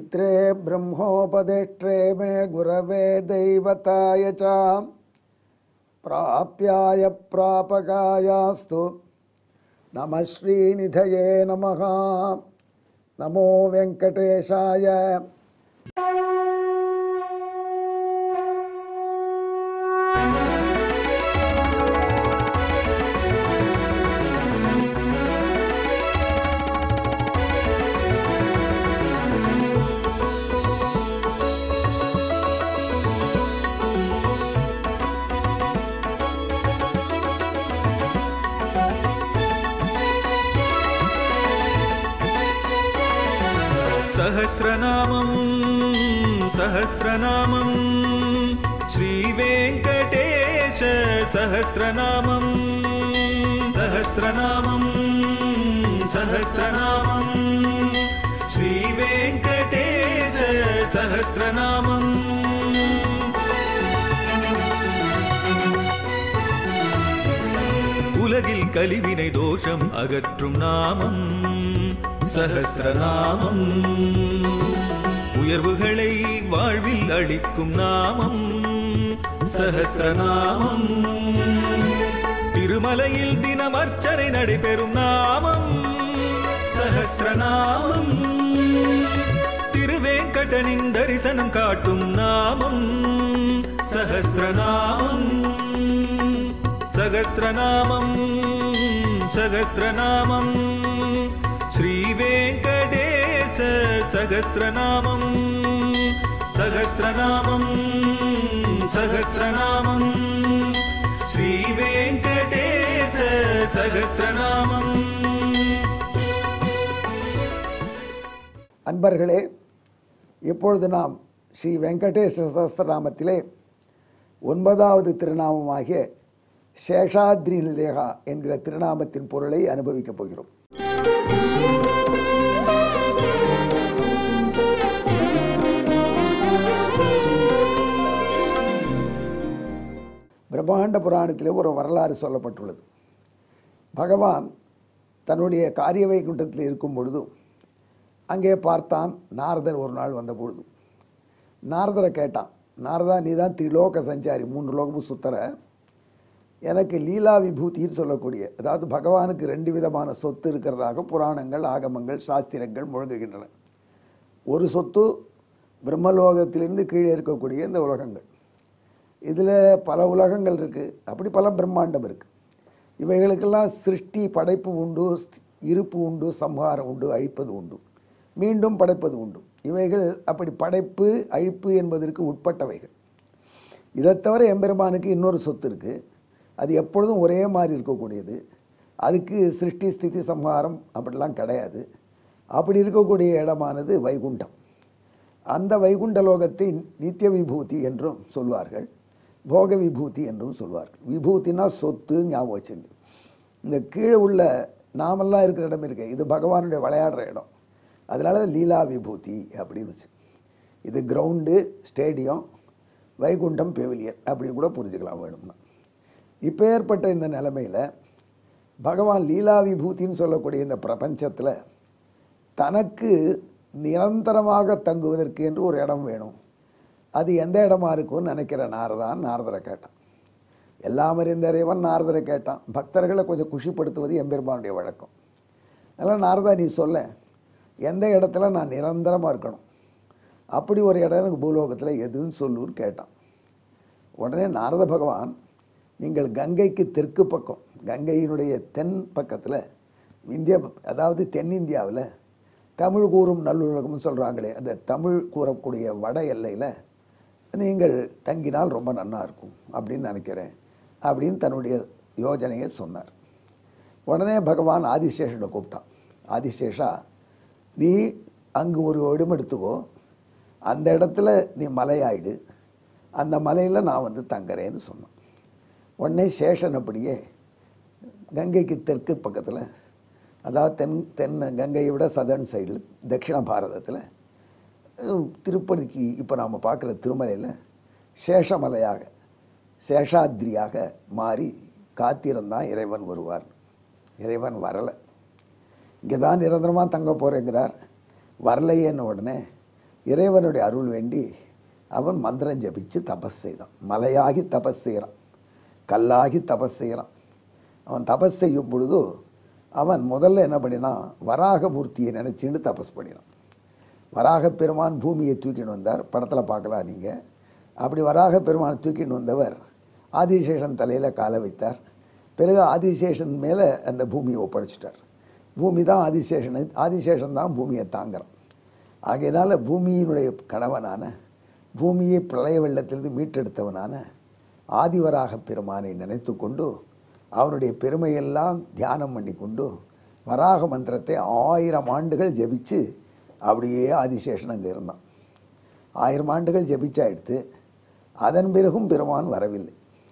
पवित्रे ब्रह्मोपदेष्ट्रे मे गुरवे दैवताय च प्राप्याय प्रापकायास्तु नमः श्रीनिधये नमः नमो वेङ्कटेशाय सहस्रनामं सहस्रनामं श्रीवेङ्कटेश सहस्रनामं सहस्रनामं सहस्रनामं श्रीवेङ्कटेश सहस्रनामम् உலகில் கலிவினை தோஷம் அகற்றும் நாமம் சகஸ்ரநாமம் உயர்வுகளை வாழ்வில் அளிக்கும் நாமம் சகஸ்ரநாமம் திருமலையில் தினம் அர்ச்சனை நடைபெறும் நாமம் சகஸ்ரநாமம் திருவேங்கடனின் தரிசனம் காட்டும் நாமம் சகஸ்ரநாமம் சகஸ்ரநாமம் சகஸ்ரநாமம் ஸ்ரீவேங்கடேச சகஸ்ரநாமம் சகஸ்ரநாமம் சகஸ்ரநாமம் ஸ்ரீவேங்கடேச சகஸ்ரநாமம் அன்பர்களே இப்பொழுது நாம் ஸ்ரீ வெங்கடேஸ்வர சஹஸ்ரநாமத்திலே ஒன்பதாவது திருநாமமாகிய சேஷாத்ரி நிலேகா என்கிற திருநாமத்தின் பொருளை அனுபவிக்கப் போகிறோம் பிரம்மாண்ட புராணத்திலே ஒரு வரலாறு சொல்லப்பட்டுள்ளது பகவான் தன்னுடைய காரிய வைகுண்டத்தில் இருக்கும் பொழுது அங்கே பார்த்தான் நாரதர் ஒரு நாள் வந்த பொழுது நாரதரை கேட்டான் நாரதா நீ தான் திரிலோக சஞ்சாரி மூன்று லோகமும் சுத்தர எனக்கு லீலா விபூதின்னு சொல்லக்கூடிய அதாவது பகவானுக்கு ரெண்டு விதமான சொத்து இருக்கிறதாக புராணங்கள் ஆகமங்கள் சாஸ்திரங்கள் முழங்குகின்றன ஒரு சொத்து பிரம்மலோகத்திலிருந்து கீழே இருக்கக்கூடிய இந்த உலகங்கள் இதில் பல உலகங்கள் இருக்குது அப்படி பல பிரம்மாண்டம் இருக்குது இவைகளுக்கெல்லாம் சிருஷ்டி படைப்பு உண்டு இருப்பு உண்டு சம்ஹாரம் உண்டு அழிப்பது உண்டு மீண்டும் படைப்பது உண்டு இவைகள் அப்படி படைப்பு அழிப்பு என்பதற்கு உட்பட்டவைகள் இதை தவிர எம்பெருமானுக்கு இன்னொரு சொத்து இருக்குது அது எப்பொழுதும் ஒரே மாதிரி இருக்கக்கூடியது அதுக்கு சிருஷ்டி ஸ்திதி சம்ஹாரம் அப்படிலாம் கிடையாது அப்படி இருக்கக்கூடிய இடமானது வைகுண்டம் அந்த வைகுண்ட லோகத்தை நித்திய விபூதி என்றும் சொல்வார்கள் போக விபூதி என்றும் சொல்வார்கள் விபூதினா சொத்து ஞாபகம் வச்சுங்க இந்த கீழே உள்ள நாமெல்லாம் இருக்கிற இடம் இருக்கு இது பகவானுடைய விளையாடுற இடம் அதனால லீலா விபூதி அப்படின்னு வச்சு இது கிரவுண்டு ஸ்டேடியம் வைகுண்டம் பெவிலியன் அப்படின்னு கூட புரிஞ்சுக்கலாம் வேணும்னா இப்போ ஏற்பட்ட இந்த நிலைமையில் பகவான் லீலா விபூதின்னு சொல்லக்கூடிய இந்த பிரபஞ்சத்தில் தனக்கு நிரந்தரமாக தங்குவதற்கு என்று ஒரு இடம் வேணும் அது எந்த இடமா இருக்கும்னு நினைக்கிற நாரதான் நாரதரை கேட்டான் எல்லாம் அறிந்த இறைவன் நாரதரை கேட்டான் பக்தர்களை கொஞ்சம் குஷிப்படுத்துவது எம்பெருமானுடைய வழக்கம் அதனால் நாரதா நீ சொல்ல எந்த இடத்துல நான் நிரந்தரமாக இருக்கணும் அப்படி ஒரு இடம் எனக்கு பூலோகத்தில் எதுன்னு சொல்லுன்னு கேட்டான் உடனே நாரத பகவான் நீங்கள் கங்கைக்கு தெற்கு பக்கம் கங்கையினுடைய தென் பக்கத்தில் இந்தியா அதாவது தென்னிந்தியாவில் தமிழ் கூறும் நல்லுலகம்னு சொல்கிறாங்களே அந்த தமிழ் கூறக்கூடிய வட எல்லையில் நீங்கள் தங்கினால் ரொம்ப நன்னா இருக்கும் அப்படின்னு நினைக்கிறேன் அப்படின்னு தன்னுடைய யோஜனையை சொன்னார் உடனே பகவான் ஆதிசேஷனை கூப்பிட்டான் ஆதிசேஷா நீ அங்கு ஒரு இடம் எடுத்துக்கோ அந்த இடத்துல நீ மலையாயிடு அந்த மலையில் நான் வந்து தங்குறேன்னு சொன்னான் உடனே சேஷன் அப்படியே கங்கைக்கு தெற்கு பக்கத்தில் அதாவது தென் தென் கங்கையை விட சதர்ன் சைடில் தட்சிண பாரதத்தில் உம், திருப்பதிக்கு இப்போ நாம் பார்க்குற திருமலையில் சேஷமலையாக சேஷாத்ரியாக மாறி காத்திருந்தான் இறைவன் வருவார் இறைவன் வரலை இங்கே தான் நிரந்தரமாக தங்க போகிறேங்கிறார் வரலையேன்ன உடனே இறைவனுடைய அருள் வேண்டி அவன் மந்திரம் ஜபிச்சு தபஸ் செய்தான் மலையாகி தபஸ் செய்கிறான் கல்லாகி தபஸ் செய்கிறான் அவன் தபஸ் செய்யும் பொழுது அவன் முதல்ல என்ன பண்ணினான் வராகமூர்த்தியை நினச்சின்னு தபஸ் பண்ணினான் வராக பெருமான் பூமியை தூக்கிட்டு வந்தார் படத்தில் பார்க்கலாம் நீங்கள் அப்படி வராக பெருமானை தூக்கிட்டு வந்தவர் ஆதிசேஷன் தலையில் காலை வைத்தார் பிறகு ஆதிசேஷன் மேலே அந்த பூமியை ஒப்படைச்சிட்டார் பூமி தான் ஆதிசேஷனை ஆதிசேஷன் தான் பூமியை தாங்குறான் ஆகையினால பூமியினுடைய கணவனான பூமியை பிரளய வெள்ளத்திலிருந்து மீட்டெடுத்தவனான ஆதிவராக பெருமானை நினைத்து கொண்டு அவனுடைய பெருமையெல்லாம் தியானம் பண்ணி கொண்டு வராக மந்திரத்தை ஆயிரம் ஆண்டுகள் ஜெபிச்சு அப்படியே ஆதிசேஷன் அங்கே இருந்தான் ஆயிரம் ஆண்டுகள் ஜெபிச்சாயிடுத்து அதன் பிறகும் பெருமான் வரவில்லை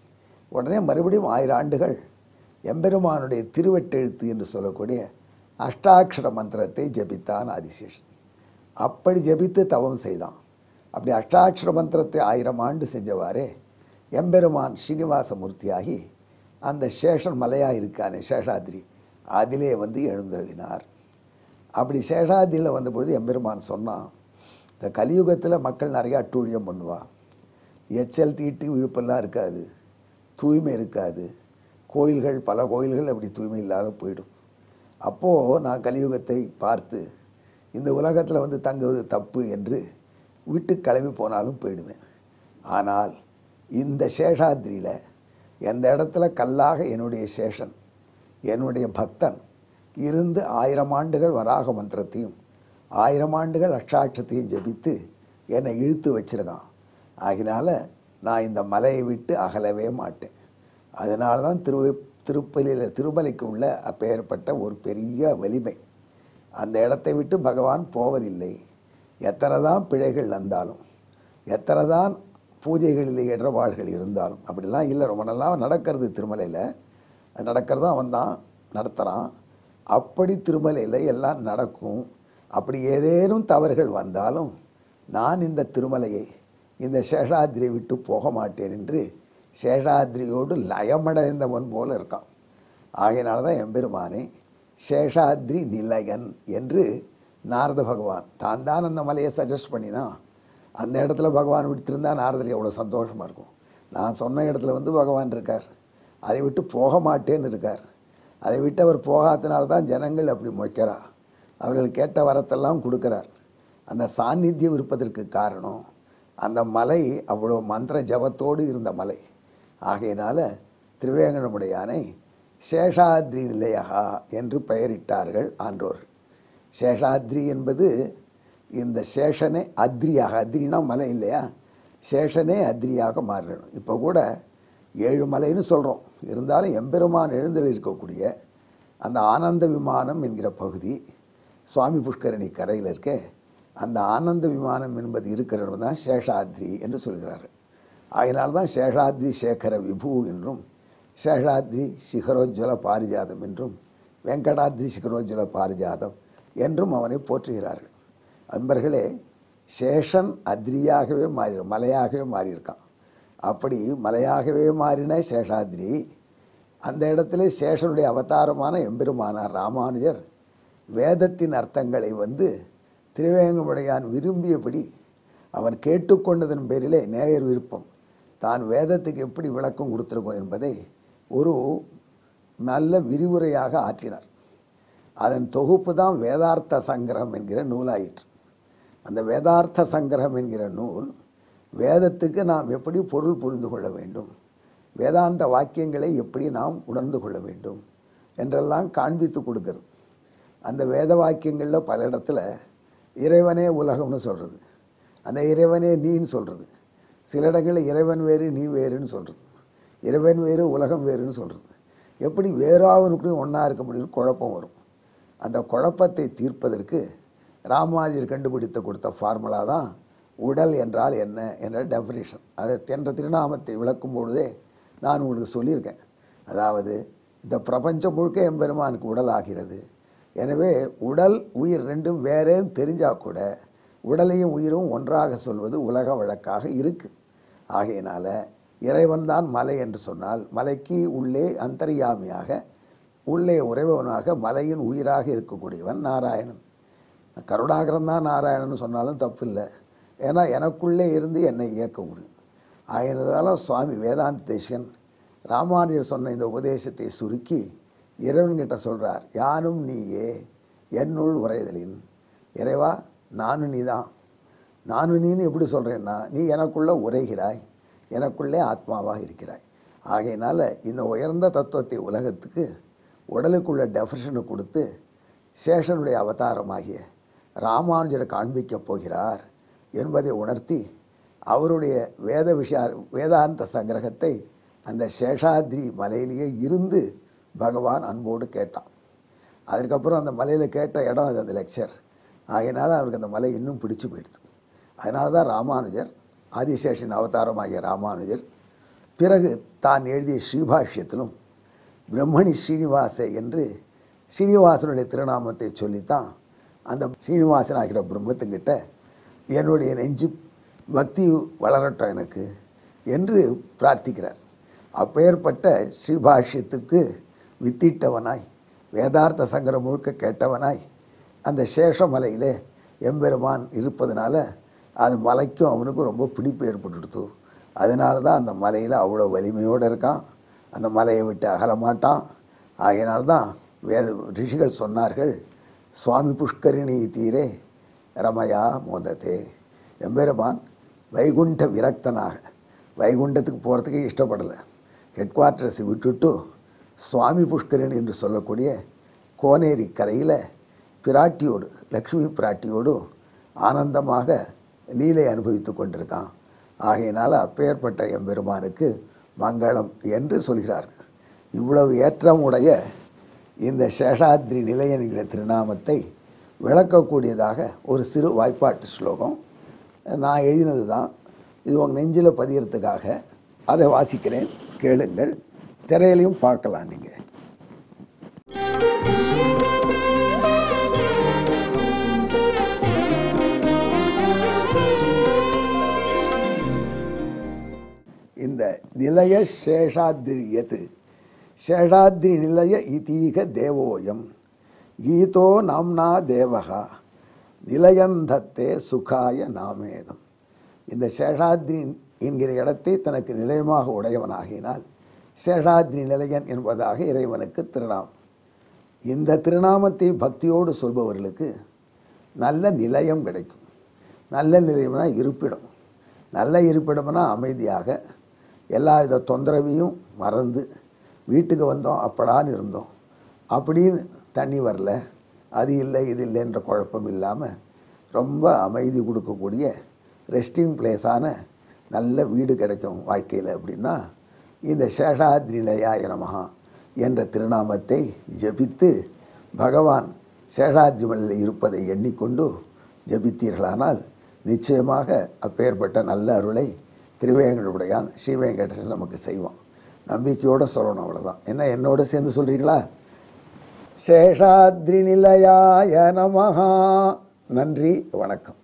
உடனே மறுபடியும் ஆயிரம் ஆண்டுகள் எம்பெருமானுடைய திருவெட்டெழுத்து என்று சொல்லக்கூடிய அஷ்டாட்சர மந்திரத்தை ஜெபித்தான் ஆதிசேஷன் அப்படி ஜெபித்து தவம் செய்தான் அப்படி அஷ்டாட்சர மந்திரத்தை ஆயிரம் ஆண்டு செஞ்சவாறே எம்பெருமான் ஸ்ரீனிவாசமூர்த்தியாகி அந்த சேஷன் மலையாக இருக்கானே சேஷாத்ரி அதிலே வந்து எழுந்தருளினார் அப்படி சேஷாதியில் வந்தபொழுது எம்பெருமான் சொன்னான் இந்த கலியுகத்தில் மக்கள் நிறையா அட்டூழியம் பண்ணுவா எச்சல் தீட்டு விழுப்பெல்லாம் இருக்காது தூய்மை இருக்காது கோயில்கள் பல கோயில்கள் அப்படி தூய்மை இல்லாத போயிடும் அப்போது நான் கலியுகத்தை பார்த்து இந்த உலகத்தில் வந்து தங்குவது தப்பு என்று விட்டு கிளம்பி போனாலும் போயிடுவேன் ஆனால் இந்த சேஷாத்ரியில் எந்த இடத்துல கல்லாக என்னுடைய சேஷன் என்னுடைய பக்தன் இருந்து ஆயிரம் ஆண்டுகள் வராக மந்திரத்தையும் ஆயிரம் ஆண்டுகள் அஷ்டாட்சத்தையும் ஜெபித்து என்னை இழுத்து வச்சிருக்கான் ஆகினால நான் இந்த மலையை விட்டு அகலவே மாட்டேன் அதனால தான் திரு திருப்பலியில் திருமலைக்கு உள்ள அப்பேற்பட்ட ஒரு பெரிய வலிமை அந்த இடத்தை விட்டு பகவான் போவதில்லை எத்தனை தான் பிழைகள் வந்தாலும் எத்தனை தான் பூஜைகளில் இடர்பாடுகள் இருந்தாலும் அப்படிலாம் இல்லை ரொம்ப நல்லா நடக்கிறது திருமலையில் அது நடக்கிறது அவன் தான் நடத்துகிறான் அப்படி திருமலையில் எல்லாம் நடக்கும் அப்படி ஏதேனும் தவறுகள் வந்தாலும் நான் இந்த திருமலையை இந்த சேஷாத்ரியை விட்டு போக மாட்டேன் என்று சேஷாத்ரியோடு லயமடைந்தவன் போல இருக்கான் ஆகையினால தான் எம்பெருமானே சேஷாத்ரி நிலையன் என்று நாரத பகவான் தான் தான் அந்த மலையை சஜஸ்ட் பண்ணினா அந்த இடத்துல பகவான் விடுத்திருந்தா நாரதருக்கு எவ்வளோ சந்தோஷமாக இருக்கும் நான் சொன்ன இடத்துல வந்து பகவான் இருக்கார் அதை விட்டு போக மாட்டேன்னு இருக்கார் அதை விட்டு அவர் போகாதனால தான் ஜனங்கள் அப்படி மொய்க்கிறா அவர்கள் கேட்ட வரத்தெல்லாம் கொடுக்குறார் அந்த சாநித்தியம் இருப்பதற்கு காரணம் அந்த மலை அவ்வளோ மந்திர ஜபத்தோடு இருந்த மலை ஆகையினால திருவேங்கடமுடையானை சேஷாத்ரி நிலையகா என்று பெயரிட்டார்கள் ஆன்றோர்கள் சேஷாத்ரி என்பது இந்த சேஷனே அத்ரியாக அத்ரினா மலை இல்லையா சேஷனே அத்ரியாக மாறிடணும் இப்போ கூட ஏழு மலைன்னு சொல்கிறோம் இருந்தாலும் எம்பெருமான் எழுந்தெழுக்கக்கூடிய அந்த ஆனந்த விமானம் என்கிற பகுதி சுவாமி புஷ்கரணி கரையில் இருக்க அந்த ஆனந்த விமானம் என்பது இருக்கிற இடம் தான் சேஷாத்ரி என்று சொல்கிறார்கள் ஆகினால்தான் தான் சேஷாத்ரி சேகர விபு என்றும் சேஷாத்ரி சிகரோஜ்வல பாரிஜாதம் என்றும் வெங்கடாத்ரி சிகரோஜ்வல பாரிஜாதம் என்றும் அவனை போற்றுகிறார்கள் அன்பர்களே சேஷன் அத்ரியாகவே மாறி மலையாகவே மாறியிருக்கான் அப்படி மலையாகவே மாறின சேஷாத்ரி அந்த இடத்துல சேஷனுடைய அவதாரமான எம்பெருமானார் ராமானுஜர் வேதத்தின் அர்த்தங்களை வந்து திருவேங்கமுடையான் விரும்பியபடி அவன் கேட்டுக்கொண்டதன் பேரிலே நேயர் விருப்பம் தான் வேதத்துக்கு எப்படி விளக்கம் கொடுத்துருக்கோம் என்பதை ஒரு நல்ல விரிவுரையாக ஆற்றினார் அதன் தொகுப்பு தான் வேதார்த்த சங்கிரகம் என்கிற நூலாயிற்று அந்த வேதார்த்த சங்கிரகம் என்கிற நூல் வேதத்துக்கு நாம் எப்படி பொருள் புரிந்து கொள்ள வேண்டும் வேதாந்த வாக்கியங்களை எப்படி நாம் உணர்ந்து கொள்ள வேண்டும் என்றெல்லாம் காண்பித்து கொடுக்கிறது அந்த வேத வாக்கியங்களில் பல இடத்துல இறைவனே உலகம்னு சொல்கிறது அந்த இறைவனே நீன்னு சொல்கிறது சில இடங்களில் இறைவன் வேறு நீ வேறுன்னு சொல்கிறது இறைவன் வேறு உலகம் வேறுன்னு சொல்கிறது எப்படி வேறாவனுக்கும் ஒன்றா இருக்க முடியும்னு குழப்பம் வரும் அந்த குழப்பத்தை தீர்ப்பதற்கு ராமாஜர் கண்டுபிடித்து கொடுத்த ஃபார்முலா தான் உடல் என்றால் என்ன என்ற டெஃபினேஷன் அதை என்ற திருநாமத்தை விளக்கும் பொழுதே நான் உங்களுக்கு சொல்லியிருக்கேன் அதாவது இந்த பிரபஞ்சம் முழுக்க எம்பெருமானுக்கு உடல் ஆகிறது எனவே உடல் உயிர் ரெண்டும் வேறேன்னு தெரிஞ்சால் கூட உடலையும் உயிரும் ஒன்றாக சொல்வது உலக வழக்காக இருக்குது ஆகையினால இறைவன் தான் மலை என்று சொன்னால் மலைக்கு உள்ளே அந்தரியாமியாக உள்ளே உறைவனாக மலையின் உயிராக இருக்கக்கூடியவன் நாராயணன் கருணாகரன் தான் நாராயணன் சொன்னாலும் தப்பு இல்லை ஏன்னா எனக்குள்ளே இருந்து என்னை இயக்க முடியும் ஆயினதால சுவாமி வேதாந்த தேசிகன் ராமானுஜர் சொன்ன இந்த உபதேசத்தை சுருக்கி இறைவன்கிட்ட சொல்கிறார் யானும் நீயே என்னுள் உரைதலின் இறைவா நானும் நீ தான் நானும் நீன்னு எப்படி சொல்கிறேன்னா நீ எனக்குள்ளே உரைகிறாய் எனக்குள்ளே ஆத்மாவாக இருக்கிறாய் ஆகையினால இந்த உயர்ந்த தத்துவத்தை உலகத்துக்கு உடலுக்குள்ள டெஃபினேஷனை கொடுத்து சேஷனுடைய அவதாரமாகிய ராமானுஜரை காண்பிக்கப் போகிறார் என்பதை உணர்த்தி அவருடைய வேத விஷய வேதாந்த சங்கிரகத்தை அந்த சேஷாத்ரி மலையிலேயே இருந்து பகவான் அன்போடு கேட்டான் அதுக்கப்புறம் அந்த மலையில் கேட்ட இடம் அது அந்த லெக்சர் ஆகையினால அவருக்கு அந்த மலை இன்னும் பிடிச்சு போயிடுது அதனால தான் ராமானுஜர் ஆதிசேஷன் அவதாரமாகிய ராமானுஜர் பிறகு தான் எழுதிய ஸ்ரீபாஷ்யத்திலும் பிரம்மணி ஸ்ரீனிவாச என்று ஸ்ரீனிவாசனுடைய திருநாமத்தை சொல்லித்தான் அந்த ஸ்ரீனிவாசன் ஆகிற பிரம்மத்துக்கிட்ட என்னுடைய நெஞ்சு பக்தி வளரட்டும் எனக்கு என்று பிரார்த்திக்கிறார் அப்பேற்பட்ட ஸ்ரீபாஷ்யத்துக்கு வித்திட்டவனாய் வேதார்த்த சங்கரம் முழுக்க கேட்டவனாய் அந்த சேஷமலையில் எம்பெருமான் இருப்பதனால அது மலைக்கும் அவனுக்கும் ரொம்ப பிடிப்பு ஏற்பட்டுடுத்து அதனால தான் அந்த மலையில் அவ்வளோ வலிமையோடு இருக்கான் அந்த மலையை விட்டு அகல மாட்டான் ஆகையினால்தான் வேத ரிஷிகள் சொன்னார்கள் சுவாமி புஷ்கரிணி தீரே ரமயா மோதத்தே எம்பெருமான் வைகுண்ட விரக்தனாக வைகுண்டத்துக்கு போகிறதுக்கே இஷ்டப்படலை ஹெட் குவார்ட்டர்ஸ் விட்டுட்டு சுவாமி புஷ்கரிணி என்று சொல்லக்கூடிய கோனேரி கரையில் பிராட்டியோடு லக்ஷ்மி பிராட்டியோடு ஆனந்தமாக லீலை அனுபவித்து கொண்டிருக்கான் ஆகையினால் அப்பேற்பட்ட எம்பெருமானுக்கு மங்களம் என்று சொல்கிறார்கள் இவ்வளவு ஏற்றமுடைய இந்த சேஷாத்ரி நிலைய என்கிற திருநாமத்தை விளக்கக்கூடியதாக ஒரு சிறு வாய்ப்பாட்டு ஸ்லோகம் நான் எழுதினது தான் இது உங்கள் நெஞ்சில் பதியறதுக்காக அதை வாசிக்கிறேன் கேளுங்கள் திரையிலையும் பார்க்கலாம் நீங்கள் இந்த நிலைய சேஷாத்ரியது சேஷாத்ரி நிலைய இதீக தேவோயம் கீதோ நாம்னா தேவகா நிலையந்தத்தே சுகாய நாமேதம் இந்த சேஷாத்ரி என்கிற இடத்தை தனக்கு நிலையமாக உடையவனாகினால் சேஷாத்ரி நிலையன் என்பதாக இறைவனுக்கு திருநாமம் இந்த திருநாமத்தை பக்தியோடு சொல்பவர்களுக்கு நல்ல நிலையம் கிடைக்கும் நல்ல நிலையம்னா இருப்பிடம் நல்ல இருப்பிடம்னா அமைதியாக எல்லா வித தொந்தரவையும் மறந்து வீட்டுக்கு வந்தோம் அப்படான்னு இருந்தோம் அப்படின்னு தண்ணி வரல அது இல்லை இது இல்லைன்ற குழப்பம் இல்லாமல் ரொம்ப அமைதி கொடுக்கக்கூடிய ரெஸ்டிங் பிளேஸான நல்ல வீடு கிடைக்கும் வாழ்க்கையில் அப்படின்னா இந்த சேஷாத்ரி நிலையாய நமஹா என்ற திருநாமத்தை ஜபித்து பகவான் சேஷாத்ரி மலையில் இருப்பதை எண்ணிக்கொண்டு ஜபித்தீர்களானால் நிச்சயமாக அப்பேற்பட்ட நல்ல அருளை திருவேங்கடுடையான் ஸ்ரீவேங்கடேசன் நமக்கு செய்வான் நம்பிக்கையோடு சொல்லணும் அவ்வளோதான் என்ன என்னோட சேர்ந்து சொல்கிறீங்களா சேஷாத்ரி நிலையாய நமஹா நன்றி வணக்கம்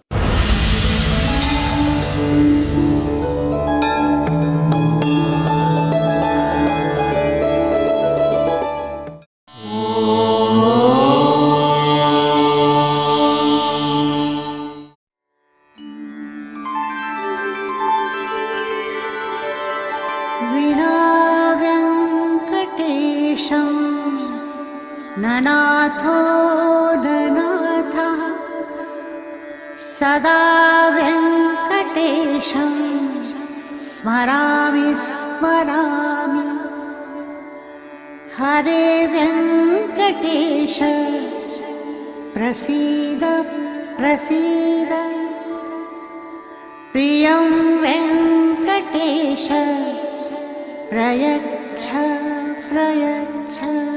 विनाव्यङ्कटेशं ननाथो ननाथः सदा व्यङ्कटेशं स्मरामि स्मरामि हरे व्यङ्कटेश प्रसीद प्रसीद प्रियं वेङ्कटेश प्रयच्छ प्रयच्छ